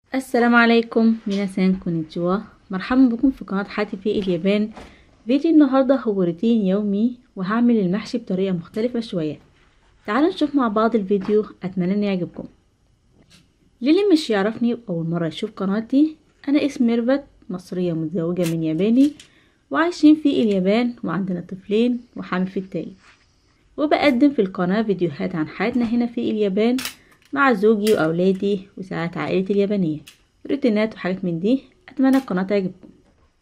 السلام عليكم ميناسان كونيتشوا مرحبا بكم في قناة حياتي في اليابان فيديو النهاردة هو روتين يومي وهعمل المحشي بطريقة مختلفة شوية تعالوا نشوف مع بعض الفيديو اتمنى ان يعجبكم للي مش يعرفني اول مرة يشوف قناتي انا اسمي ميرفت مصرية متزوجة من ياباني وعايشين في اليابان وعندنا طفلين وحامل في التالي وبقدم في القناة فيديوهات عن حياتنا هنا في اليابان مع زوجي وأولادي وساعات عائلتي اليابانية روتينات وحاجات من دي أتمنى القناة تعجبكم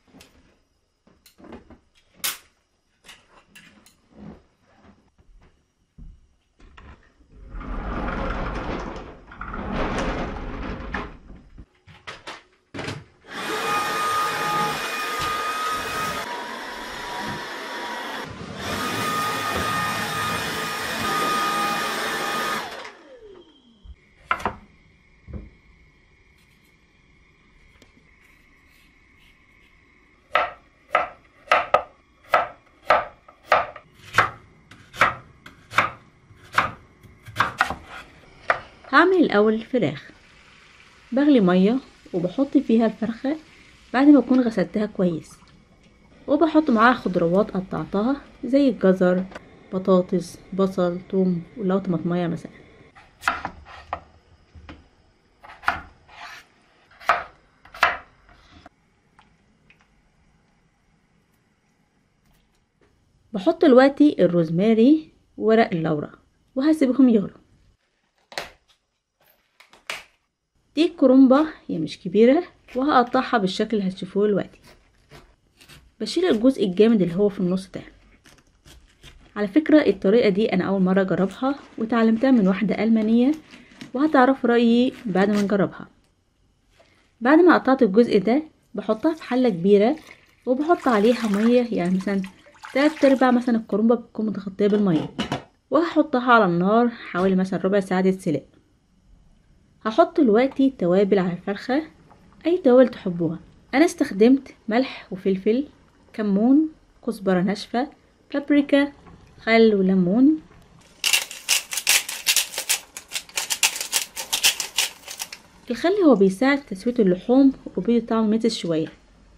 هعمل الأول الفراخ بغلي مية وبحط فيها الفرخة بعد ما أكون غسلتها كويس وبحط معاها خضروات قطعتها زي الجزر بطاطس بصل توم ولو طماطمية مثلا بحط دلوقتي الروزماري وورق اللورا وهسيبهم يغلوا دي الكرومبة هي مش كبيرة وهقطعها بالشكل اللي هتشوفوه دلوقتي بشيل الجزء الجامد اللي هو في النص ده على فكرة الطريقة دي أنا أول مرة أجربها وتعلمتها من واحدة ألمانية وهتعرفوا رأيي بعد ما نجربها بعد ما قطعت الجزء ده بحطها في حلة كبيرة وبحط عليها مية يعني مثلا تلات أرباع مثلا الكرومبة بتكون متغطية بالمية وهحطها على النار حوالي مثلا ربع ساعة تتسلق هحط دلوقتي توابل على الفرخة اي توابل تحبوها انا استخدمت ملح وفلفل كمون كزبرة ناشفة بابريكا خل وليمون الخل هو بيساعد في تسوية اللحوم وبيدي طعم مزز شوية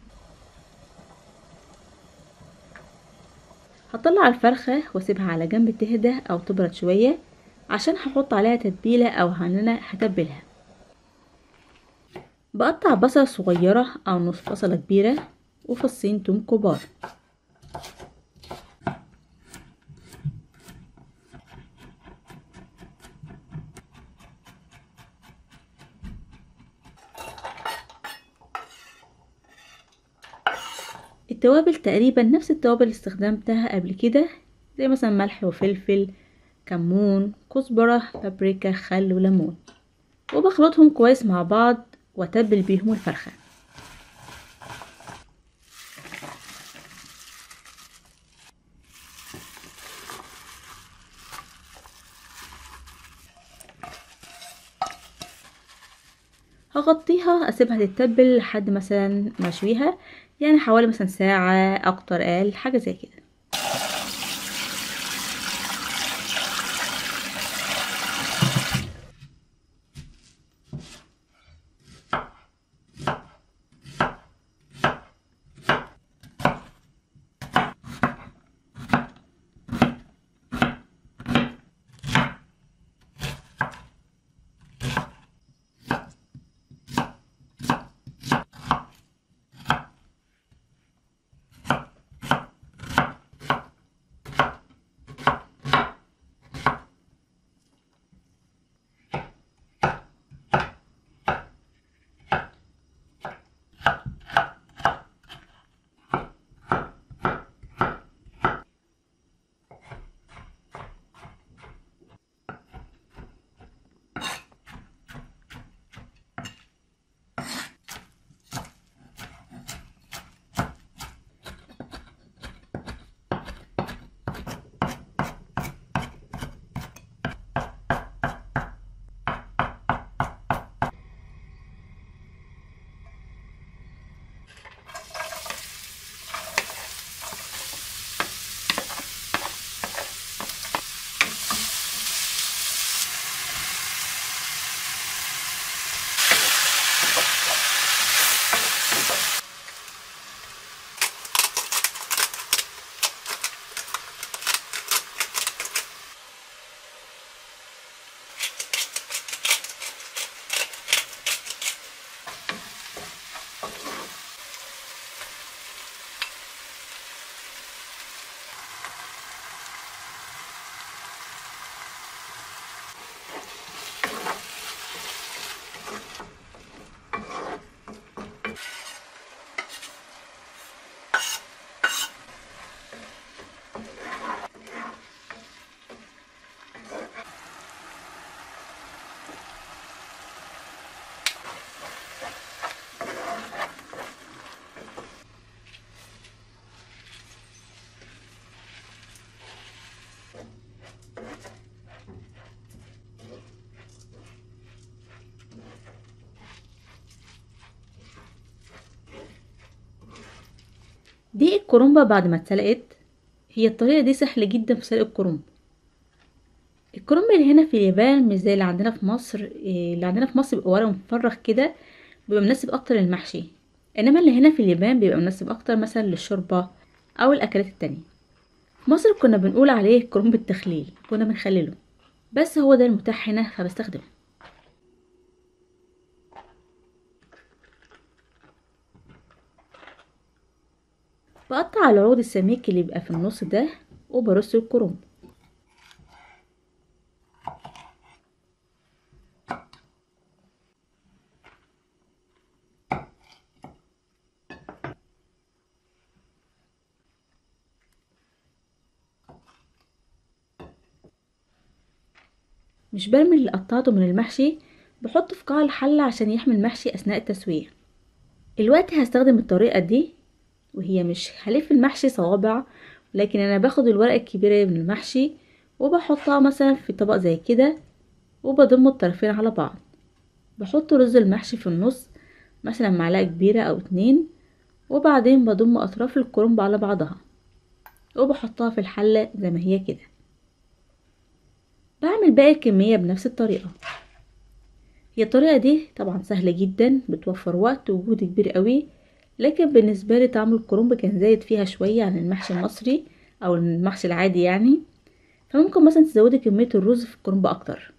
هطلع الفرخة واسيبها على جنب تهدى او تبرد شوية عشان هحط عليها تتبيلة او انا هتبلها بقطع بصلة صغيرة او نص بصلة كبيرة وفصين توم كبار التوابل تقريبا نفس التوابل اللي استخدمتها قبل كده زي مثلا ملح وفلفل كمون كزبرة بابريكا خل وليمون وبخلطهم كويس مع بعض واتبل بيهم الفرخة هغطيها اسيبها تتبل لحد مثلا ما اشويها يعني حوالي مثلا ساعة اكتر اقل حاجة زي كده دي الكرنبة بعد ما اتسلقت هي الطريقة دي سهلة جدا في سلق الكرنب الكرنب اللي هنا في اليابان مش زي اللي عندنا في مصر إيه، اللي عندنا في مصر بيبقى ورق مفرغ كده بيبقى مناسب اكتر للمحشي انما اللي هنا في اليابان بيبقى مناسب اكتر مثلا للشوربة او الاكلات التانية في مصر كنا بنقول عليه كرنب التخليل كنا بنخلله بس هو ده المتاح هنا فبستخدمه بقطع العود السميك اللي بيبقى في النص ده وبرص الكرنب مش برمي اللي قطعته من المحشي بحطه في قاع الحلة عشان يحمي المحشي أثناء التسوية الوقت هستخدم الطريقة دي وهي مش هلف المحشي صوابع لكن أنا باخد الورقة الكبيرة من المحشي وبحطها مثلا في طبق زي كده وبضم الطرفين على بعض بحط رز المحشي في النص مثلا معلقة كبيرة أو اتنين وبعدين بضم أطراف الكرنب على بعضها وبحطها في الحلة زي ما هي كده بعمل باقي الكمية بنفس الطريقة هي الطريقة دي طبعا سهلة جدا بتوفر وقت وجهد كبير قوي لكن بالنسبة لي طعم الكرنب كان زايد فيها شوية عن المحشي المصري او المحشي العادي يعني فممكن مثلا تزودي كمية الرز في الكرنب اكتر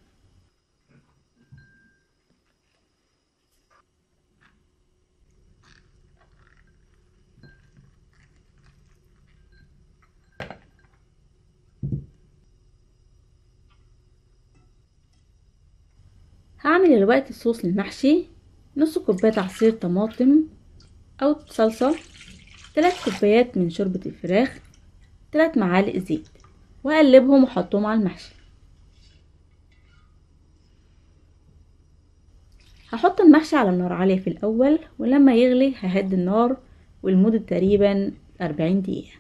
هعمل دلوقتي صوص للمحشي نص كوباية عصير طماطم او صلصة تلات كوبايات من شوربة الفراخ تلات معالق زيت واقلبهم واحطهم على المحشي هحط المحشي على نار عالية في الاول ولما يغلي ههدي النار ولمدة تقريبا اربعين دقيقة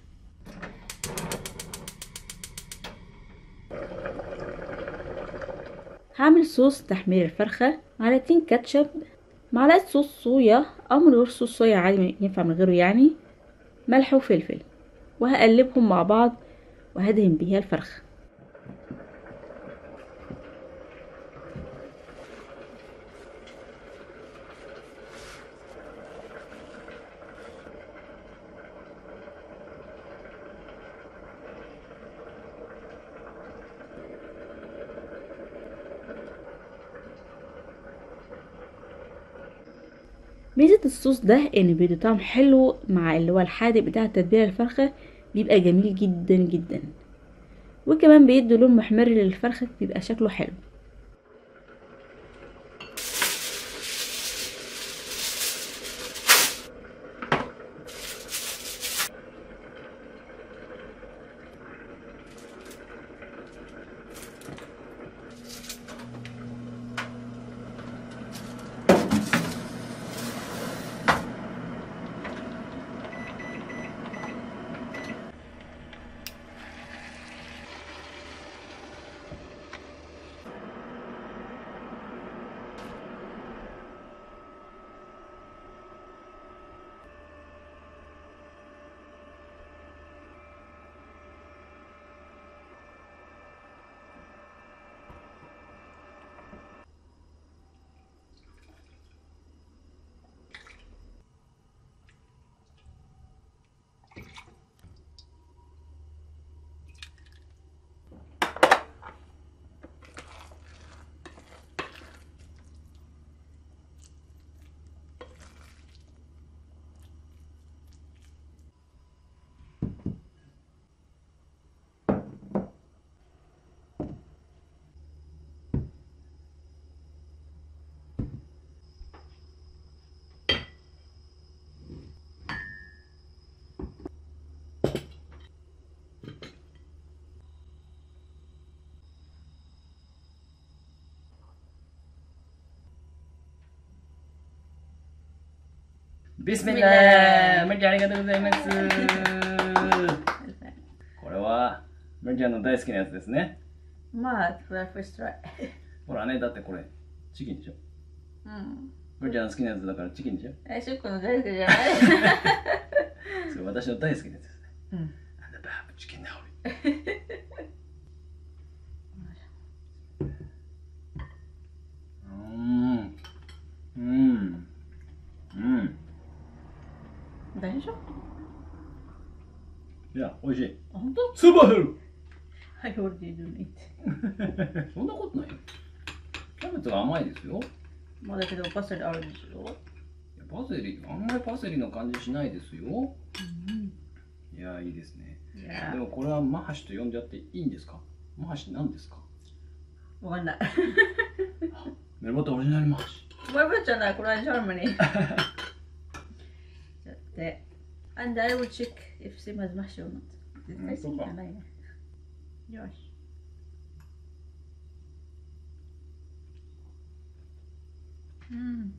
هعمل صوص تحمير الفرخة معلقتين كاتشب معلقة صوص صويا او من غير صوص صويا عادي ينفع من غيره يعني ملح وفلفل وهقلبهم مع بعض وهدهن بيها الفرخة ميزة الصوص ده ان بيدي طعم حلو مع اللي هو الحادق بتاع تتبيلة الفرخة بيبقى جميل جدا جدا وكمان بيدي لون محمر للفرخة بيبقى شكله حلو ビスミルラーマリちゃんありがとうございますこれはマリちゃんの大好きなやつですねまあ、フラフストライ。 ほらねだってこれチキンでしょうん。 マリちゃんの好きなやつだからチキンでしょえ、シュックの大好きじゃないそれ私の大好きなやつですね。 うん。 And the bab chicken nori. うん。うん。うん。 大丈夫いや、美味しい。 本当スーパーヘルはい、俺で言うね。 そんなことないよ。キャベツが甘いですよ。 まあだけどパセリあるでしょ。 いやパセリ、あんまりパセリの感じしないですよ。 うん。 いや、いいですね。 いやでもこれはマハシと呼んでやっていいんですかマハシ何ですかわかんない。 メルボトオリジナルマハシ。 お前ぶじゃない、これはジャーマニー。だって。And I will check if same as mash or not. 絶対好きじゃないね。よし。うん。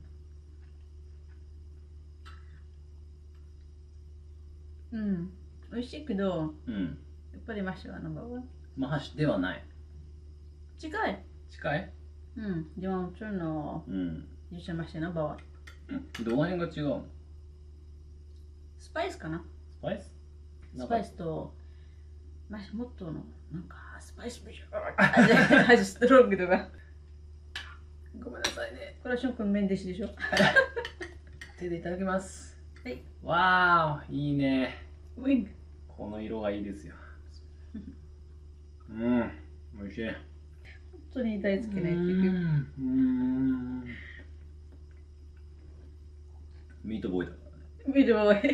うん。美味しいけど、 うん。 やっぱりマッシュはナンバーワン。 マハシではない。 近い。 近いうん。でも、その、 うん。 ゆうちゃんマッシュナンバーワン。 どの辺が違うのスパイスかなスパイススパイスと、マッシュもっとの、なんか、スパイスビジュアル。味ストロングとか。 ごめんなさいね。 これはション君麺弟子でしょ手でいただきます。 はい。 わーお、いいね。 ウィング。 この色がいいですよ。うん。美味しい。 本当に大好きね、 う結局。 ん。うんミートボーイだからね。 見るわ。あ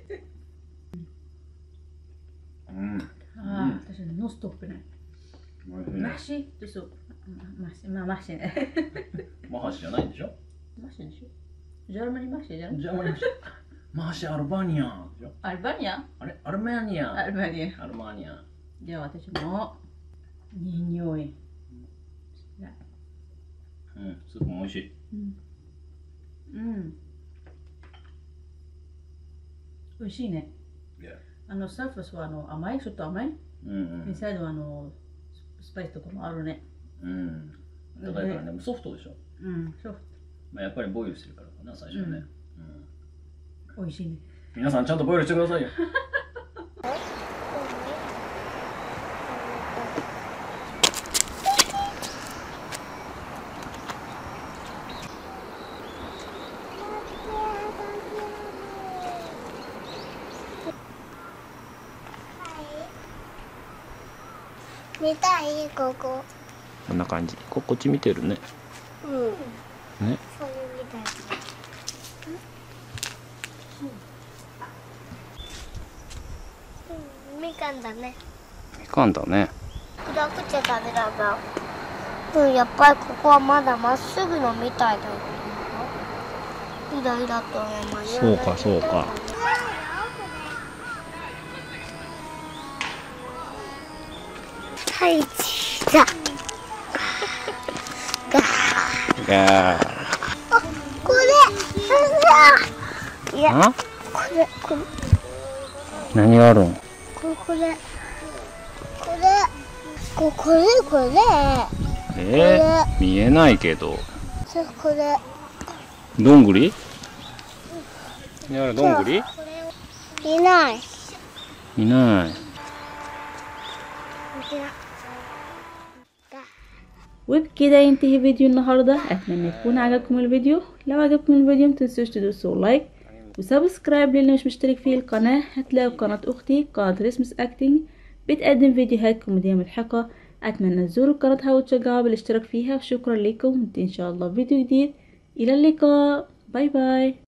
うん。 あ、私ね、ノンストップね。 美味しいね。 マッシュとそう。マッシュ、まあマッシュね。 マハシじゃないんでしょマッシュでしょジャーマニーマッシュじゃないじゃあ、マハシ。マハシアルバニアでしょアルバニアあれアルメニア。 アルバニア。 アルマニア。 じゃあ私も、いい匂い。 うん。スープも美味しい。 うん。うん。美味しいね。 いやあの、サーファスはあの甘い、ちょっと甘い。 うんインサイドはあの、ススパイスとかもあるね。 うん。うん。高いからね、ソフトでしょ。 うん、そう。 まあ、やっぱりボイルしてるからかな、最初はね。うん美味しいね。 皆さんちゃんとボイルしてくださいよ。 見たいこここんな感じ。ここっち見てるね。 うんね。 そういうみたいうんみかんだねみかんだね。 暗くちゃダメなんだうんやっぱりここはまだまっすぐのみたいだよイライラと思いますそうか、そうか。 はいチーザいやこれいやあこれこれ何があるんこれこれこれここれこれえー、見えないけど。 そうこれどんぐりいやどんぐりいないいない。 وبكده ينتهي فيديو النهاردة أتمنى يكون عجبكم الفيديو لو عجبكم الفيديو متنسوش تدوسوا لايك وسبسكرايب للي مش مشترك في القناة هتلاقوا قناة أختي قناة ريسمس أكتنج بتقدم فيديوهات كوميدية مضحكة أتمنى تزوروا قناتها وتشجعوا بالاشتراك فيها وشكرا لكم إن شاء الله فيديو جديد إلى اللقاء باي باي